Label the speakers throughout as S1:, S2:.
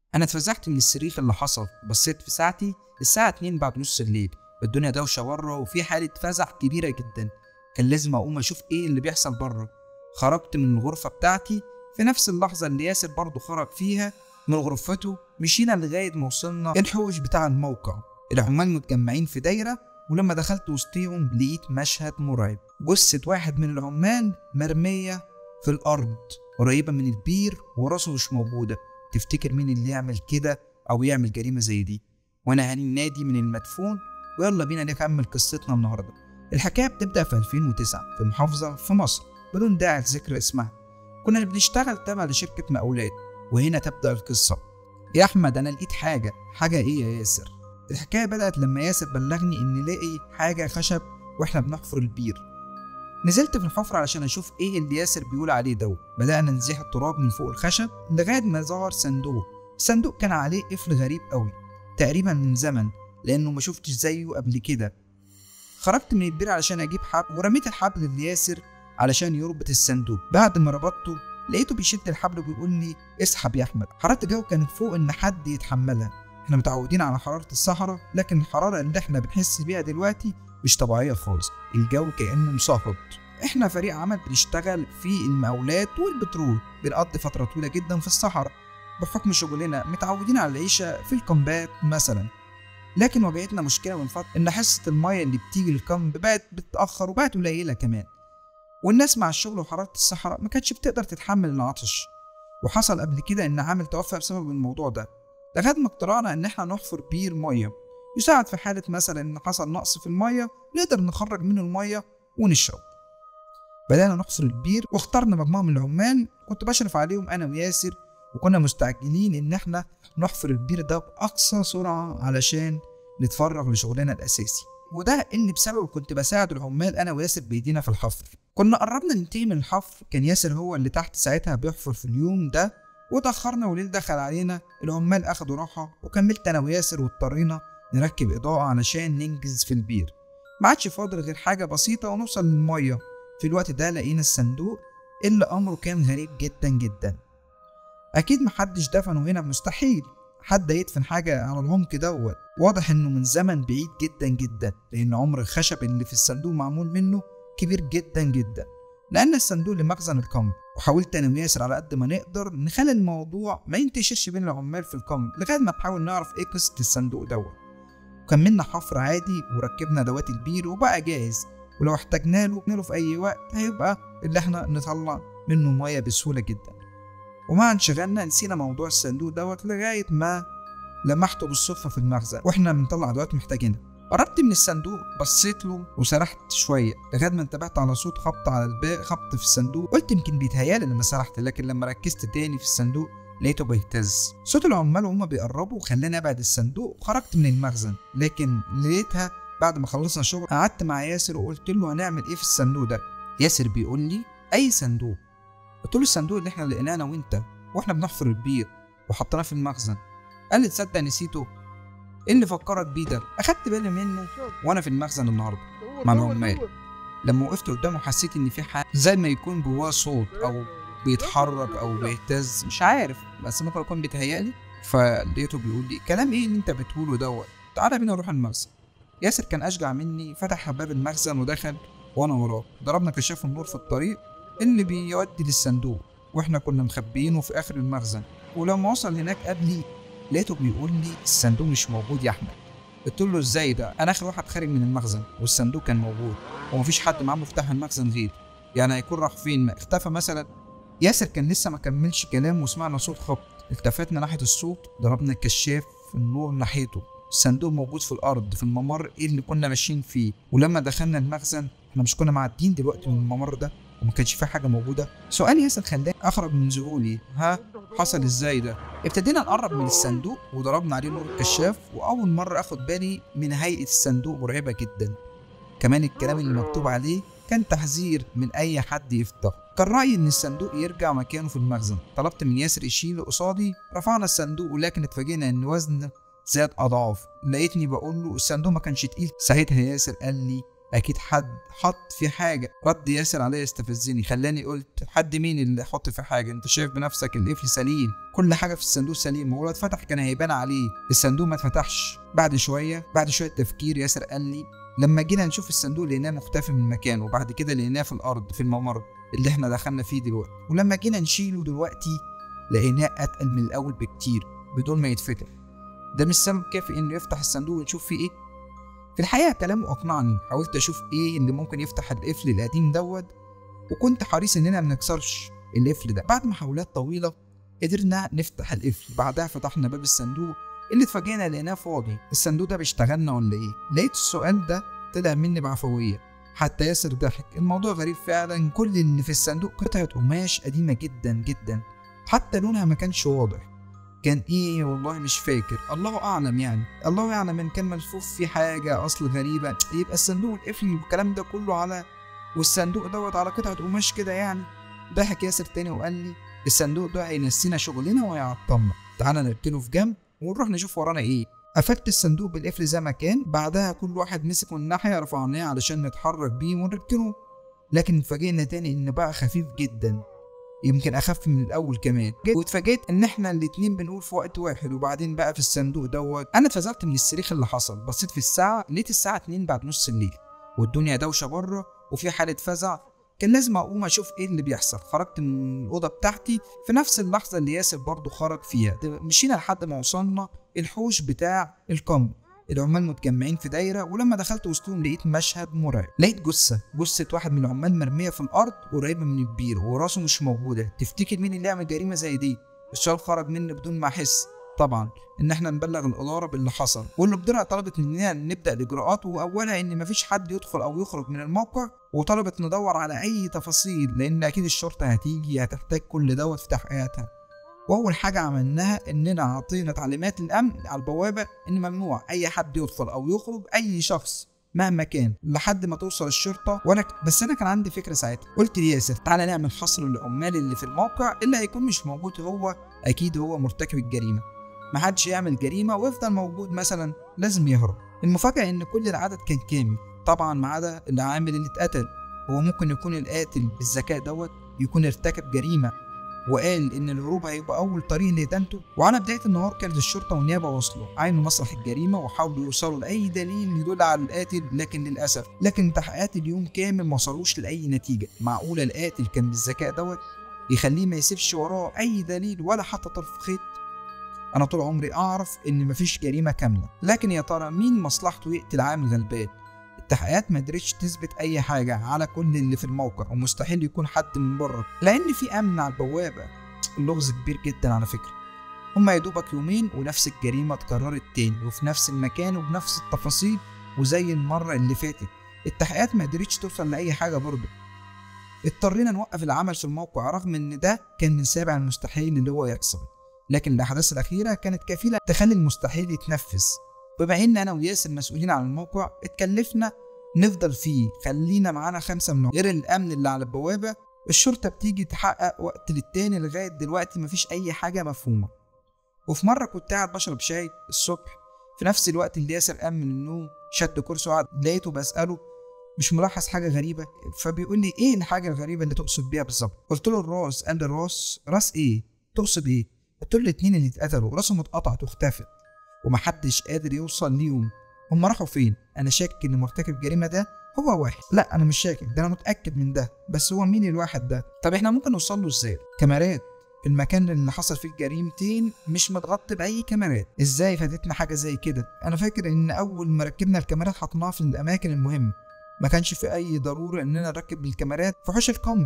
S1: انا اتفزعت من الصريخ اللي حصل بصيت في ساعتي الساعه 2 بعد نص الليل الدنيا دوشه بره وفي حاله فزع كبيره جدا كان لازم اقوم اشوف ايه اللي بيحصل بره خرجت من الغرفه بتاعتي في نفس اللحظه اللي ياسر برضه خرج فيها من غرفته مشينا لغايه ما وصلنا الحوش بتاع الموقع العمال متجمعين في دايره ولما دخلت وسطيهم لقيت مشهد مرعب جثة واحد من العمال مرمية في الأرض قريبة من البير وراسه مش موجودة تفتكر مين اللي يعمل كده أو يعمل جريمة زي دي وأنا هاني النادي من المدفون ويلا بينا نكمل قصتنا النهاردة الحكاية بتبدأ في 2009 في محافظة في مصر بدون داعي لذكر اسمها كنا بنشتغل تبع لشركة مقاولات وهنا تبدأ القصة يا أحمد أنا لقيت حاجة حاجة إيه يا ياسر الحكاية بدأت لما ياسر بلغني إن لاقي حاجة خشب وإحنا بنحفر البير نزلت في الحفرة علشان أشوف إيه اللي ياسر بيقول عليه ده بدأنا نزيح التراب من فوق الخشب لغاية ما ظهر صندوق الصندوق كان عليه قفل غريب قوي تقريبا من زمن لأنه ما شفتش زيه قبل كده خرجت من البير علشان أجيب حبل ورميت الحبل لياسر علشان يربط الصندوق بعد ما ربطته لقيته بيشد الحبل وبيقول لي اسحب يا احمد حراره الجو كانت فوق ان حد يتحملها احنا متعودين على حراره الصحراء لكن الحراره اللي احنا بنحس بيها دلوقتي مش طبيعيه خالص الجو كانه مصهد احنا فريق عمل بنشتغل في المقاولات والبترول بنقضي فتره طويله جدا في الصحراء بحكم شغلنا متعودين على العيشه في الكامبات مثلا لكن واجهتنا مشكله من فتره ان حصه الميه اللي بتيجي للكامب بقت بتتاخر وبقت قليله كمان والناس مع الشغل وحراره الصحراء ما كانتش بتقدر تتحمل العطش وحصل قبل كده ان عامل توفى بسبب الموضوع ده لغايه ما اقترعنا ان احنا نحفر بير ميه يساعد في حاله مثلا ان حصل نقص في الميه نقدر نخرج منه الميه ونشرب بدأنا نحصر البير واخترنا مجموعة من العمال كنت بشرف عليهم أنا وياسر وكنا مستعجلين إن إحنا نحفر البير ده بأقصى سرعة علشان نتفرغ لشغلنا الأساسي وده اللي بسببه كنت بساعد العمال أنا وياسر بإيدينا في الحفر كنا قربنا ننتهي من الحفر كان ياسر هو اللي تحت ساعتها بيحفر في اليوم ده وتأخرنا والليل دخل علينا العمال أخدوا راحة وكملت أنا وياسر واضطرينا نركب إضاءة علشان ننجز في البير ما عادش فاضل غير حاجة بسيطة ونوصل للمية في الوقت ده لقينا الصندوق اللي أمره كان غريب جدا جدا أكيد محدش دفنه هنا مستحيل حد يدفن حاجة على العمق دوت واضح إنه من زمن بعيد جدا جدا لأن عمر الخشب اللي في الصندوق معمول منه كبير جدا جدا لأن الصندوق لمخزن الكامب وحاولت أنا وياسر على قد ما نقدر نخلي الموضوع ما ينتشرش بين العمال في الكامب لغاية ما نحاول نعرف إيه قصة الصندوق دوت وكملنا حفر عادي وركبنا دوات البير وبقى جاهز ولو احتاجنا له له في أي وقت هيبقى اللي احنا نطلع منه مية بسهولة جدا ومع انشغالنا نسينا موضوع الصندوق دوت لغاية ما لمحته بالصدفة في المخزن واحنا بنطلع أدوات محتاجينها قربت من الصندوق بصيت له وسرحت شويه لغايه ما انتبهت على صوت خبط على الباب خبط في الصندوق قلت يمكن بيتهيالي لما سرحت لكن لما ركزت تاني في الصندوق لقيته بيهتز صوت العمال وهما بيقربوا خلاني ابعد الصندوق وخرجت من المخزن لكن لقيتها بعد ما خلصنا شغل قعدت مع ياسر وقلت له هنعمل ايه في الصندوق ده ياسر بيقول لي اي صندوق قلت له الصندوق اللي احنا لقيناه انا وانت واحنا بنحفر البير وحطيناه في المخزن قال لي تصدق نسيته ايه اللي فكرك بيه ده اخدت بالي منه وانا في المخزن النهارده مع العمال لما وقفت قدامه حسيت ان في حاجه زي ما يكون جواه صوت او بيتحرك او بيهتز مش عارف بس ممكن يكون بيتهيألي فلقيته بيقول لي كلام ايه اللي انت بتقوله دوت تعالى بينا نروح المخزن ياسر كان اشجع مني فتح باب المخزن ودخل وانا وراه ضربنا كشاف النور في الطريق اللي بيودي للصندوق واحنا كنا مخبيينه في اخر المخزن ولما وصل هناك قبلي لقيته بيقول لي الصندوق مش موجود يا احمد قلت له ازاي ده انا اخر واحد خارج من المخزن والصندوق كان موجود ومفيش حد معاه مفتاح المخزن غيري يعني هيكون راح فين ما اختفى مثلا ياسر كان لسه ما كملش كلام وسمعنا صوت خبط التفتنا ناحيه الصوت ضربنا الكشاف في النور ناحيته الصندوق موجود في الارض في الممر اللي كنا ماشيين فيه ولما دخلنا المخزن احنا مش كنا معديين دلوقتي من الممر ده وما كانش فيه حاجه موجوده سؤال ياسر خلاني اخرج من ذهولي ها حصل ازاي ده ابتدينا نقرب من الصندوق وضربنا عليه نور الكشاف واول مره اخد بالي من هيئه الصندوق مرعبه جدا كمان الكلام اللي مكتوب عليه كان تحذير من اي حد يفتح كان رايي ان الصندوق يرجع مكانه في المخزن طلبت من ياسر يشيله قصادي رفعنا الصندوق ولكن اتفاجئنا ان وزن زاد اضعاف لقيتني بقول له الصندوق ما كانش تقيل ساعتها ياسر قال لي اكيد حد حط في حاجه رد ياسر عليا استفزني خلاني قلت حد مين اللي حط في حاجه انت شايف بنفسك القفل سليم كل حاجه في الصندوق سليم هو لو اتفتح كان هيبان عليه الصندوق ما اتفتحش بعد شويه بعد شويه تفكير ياسر قال لي لما جينا نشوف الصندوق لقيناه مختفي من مكانه وبعد كده لقيناه في الارض في الممر اللي احنا دخلنا فيه دلوقتي ولما جينا نشيله دلوقتي لقيناه اتقل من الاول بكتير بدون ما يتفتح ده مش سبب كافي انه يفتح الصندوق ونشوف فيه ايه في الحقيقه كلامه اقنعني حاولت اشوف ايه اللي ممكن يفتح القفل القديم دوت وكنت حريص اننا ما نكسرش القفل ده بعد محاولات طويله قدرنا نفتح القفل بعدها فتحنا باب الصندوق اللي اتفاجئنا لقيناه فاضي الصندوق ده بيشتغلنا ولا ايه لقيت السؤال ده طلع مني بعفويه حتى ياسر ضحك الموضوع غريب فعلا كل اللي في الصندوق قطعه قماش قديمه جدا جدا حتى لونها ما كانش واضح كان ايه والله مش فاكر الله اعلم يعني الله يعلم ان كان ملفوف فيه حاجه اصل غريبه يبقى الصندوق القفل والكلام ده كله على والصندوق دوت على قطعه قماش كده يعني ضحك ياسر تاني وقال لي الصندوق ده هينسينا شغلنا وهيعطلنا تعالى نركنه في جنب ونروح نشوف ورانا ايه قفلت الصندوق بالقفل زي ما كان بعدها كل واحد مسك من ناحيه رفعناه علشان نتحرك بيه ونركنه لكن اتفاجئنا تاني ان بقى خفيف جدا يمكن اخف من الاول كمان واتفاجئت ان احنا الاتنين بنقول في وقت واحد وبعدين بقى في الصندوق دوت انا اتفزعت من الصريخ اللي حصل بصيت في الساعه لقيت الساعه 2 بعد نص الليل والدنيا دوشه بره وفي حاله فزع كان لازم اقوم اشوف ايه اللي بيحصل خرجت من الاوضه بتاعتي في نفس اللحظه اللي ياسر برضه خرج فيها مشينا لحد ما وصلنا الحوش بتاع القمر العمال متجمعين في دايره ولما دخلت وسطهم لقيت مشهد مرعب لقيت جثه جثه واحد من العمال مرميه في الارض قريبه من البير وراسه مش موجوده تفتكر مين اللي يعمل جريمه زي دي السؤال خرج مني بدون ما احس طبعا ان احنا نبلغ الاداره باللي حصل والاداره طلبت مننا نبدا الاجراءات واولها ان مفيش حد يدخل او يخرج من الموقع وطلبت ندور على اي تفاصيل لان اكيد الشرطه هتيجي هتحتاج كل دوت في تحقيقاتها واول حاجه عملناها اننا عطينا تعليمات للامن على البوابه ان ممنوع اي حد يدخل او يخرج اي شخص مهما كان لحد ما توصل الشرطه وانا ك... بس انا كان عندي فكره ساعتها قلت لياسر تعالى نعمل حصر للعمال اللي في الموقع اللي هيكون مش موجود هو اكيد هو مرتكب الجريمه محدش يعمل جريمه ويفضل موجود مثلا لازم يهرب المفاجاه ان كل العدد كان كامل طبعا ما عدا العامل اللي اتقتل هو ممكن يكون القاتل بالذكاء دوت يكون ارتكب جريمه وقال ان الهروب هيبقى اول طريق لادانته وعلى بدايه النهار كانت الشرطه والنيابه وصلوا عينوا مسرح الجريمه وحاولوا يوصلوا لاي دليل يدل على القاتل لكن للاسف لكن تحقيقات اليوم كامل ما وصلوش لاي نتيجه معقوله القاتل كان بالذكاء دوت يخليه ما يسيبش وراه اي دليل ولا حتى طرف خيط انا طول عمري اعرف ان مفيش جريمه كامله لكن يا ترى مين مصلحته يقتل عامل غلبان التحقيقات ما قدرتش تثبت اي حاجه على كل اللي في الموقع ومستحيل يكون حد من بره لان في امن على البوابه اللغز كبير جدا على فكره هما يا دوبك يومين ونفس الجريمه اتكررت تاني وفي نفس المكان وبنفس التفاصيل وزي المره اللي فاتت التحقيقات ما قدرتش توصل لاي حاجه برضه اضطرينا نوقف العمل في الموقع رغم ان ده كان من سابع المستحيل اللي هو يحصل لكن الاحداث الاخيره كانت كفيله تخلي المستحيل يتنفذ بما ان انا وياسر مسؤولين عن الموقع اتكلفنا نفضل فيه خلينا معانا خمسة من غير الامن اللي على البوابة الشرطة بتيجي تحقق وقت للتاني لغاية دلوقتي مفيش اي حاجة مفهومة وفي مرة كنت قاعد بشرب شاي الصبح في نفس الوقت اللي ياسر قام من النوم شد كرسي وقعد لقيته بسأله مش ملاحظ حاجة غريبة فبيقول لي ايه الحاجة الغريبة اللي تقصد بيها بالظبط قلت له الراس قال لي الراس راس ايه تقصد ايه قلت له الاتنين اللي اتقتلوا راسهم اتقطعت واختفت ومحدش قادر يوصل ليهم هم راحوا فين انا شاكك ان مرتكب الجريمه ده هو واحد لا انا مش شاكك ده انا متاكد من ده بس هو مين الواحد ده طب احنا ممكن نوصل له ازاي كاميرات المكان اللي حصل فيه الجريمتين مش متغطي باي كاميرات ازاي فاتتنا حاجه زي كده انا فاكر ان اول ما ركبنا الكاميرات حطيناها في الاماكن المهمه ما كانش في اي ضروره اننا نركب الكاميرات في حوش الكامب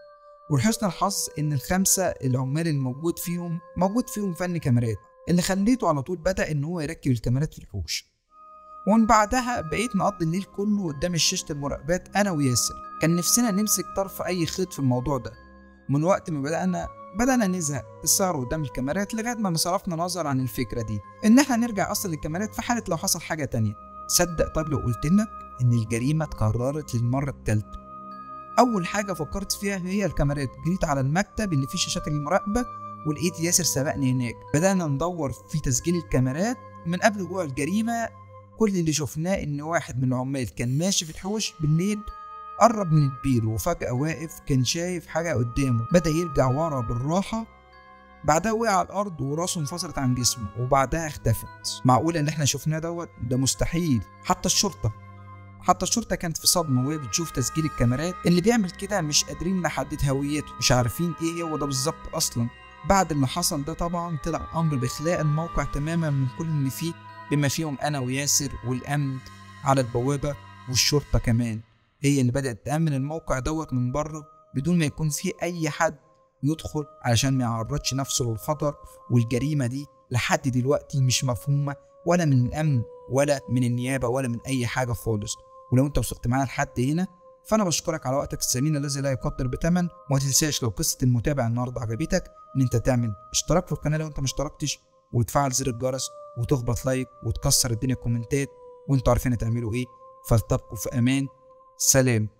S1: ولحسن الحظ ان الخمسه العمال الموجود فيهم موجود فيهم فن كاميرات اللي خليته على طول بدا ان هو يركب الكاميرات في الحوش ومن بعدها بقيت مقضي الليل كله قدام شاشة المراقبات أنا وياسر كان نفسنا نمسك طرف أي خيط في الموضوع ده من وقت ما بدأنا بدأنا نزهق السهر قدام الكاميرات لغاية ما صرفنا نظر عن الفكرة دي إن إحنا نرجع أصل للكاميرات في حالة لو حصل حاجة تانية صدق طب لو قلت لك إن الجريمة اتكررت للمرة التالتة أول حاجة فكرت فيها هي الكاميرات جريت على المكتب اللي فيه شاشات المراقبة ولقيت ياسر سبقني هناك بدأنا ندور في تسجيل الكاميرات من قبل وقوع الجريمة كل اللي شفناه ان واحد من العمال كان ماشي في الحوش بالليل قرب من البير وفجأة واقف كان شايف حاجة قدامه بدأ يرجع ورا بالراحة بعدها وقع على الأرض وراسه انفصلت عن جسمه وبعدها اختفت معقول اللي احنا شفناه دوت ده مستحيل حتى الشرطة حتى الشرطة كانت في صدمة وهي بتشوف تسجيل الكاميرات اللي بيعمل كده مش قادرين نحدد هويته مش عارفين ايه هو ده بالظبط أصلا بعد اللي حصل ده طبعا طلع أمر بإخلاء الموقع تماما من كل اللي فيه بما فيهم أنا وياسر والأمن على البوابة والشرطة كمان هي اللي بدأت تأمن الموقع دوت من بره بدون ما يكون فيه أي حد يدخل علشان ما يعرضش نفسه للخطر والجريمة دي لحد دلوقتي مش مفهومة ولا من الأمن ولا من النيابة ولا من أي حاجة خالص ولو أنت وصلت معانا لحد هنا فأنا بشكرك على وقتك الثمين الذي لا يقدر بثمن وما تنساش لو قصة المتابع النهاردة عجبتك إن أنت تعمل اشتراك في القناة لو أنت ما اشتركتش وتفعل زر الجرس وتخبط لايك وتكسر الدنيا كومنتات وانتوا عارفين تعملوا ايه فلتبقوا في امان سلام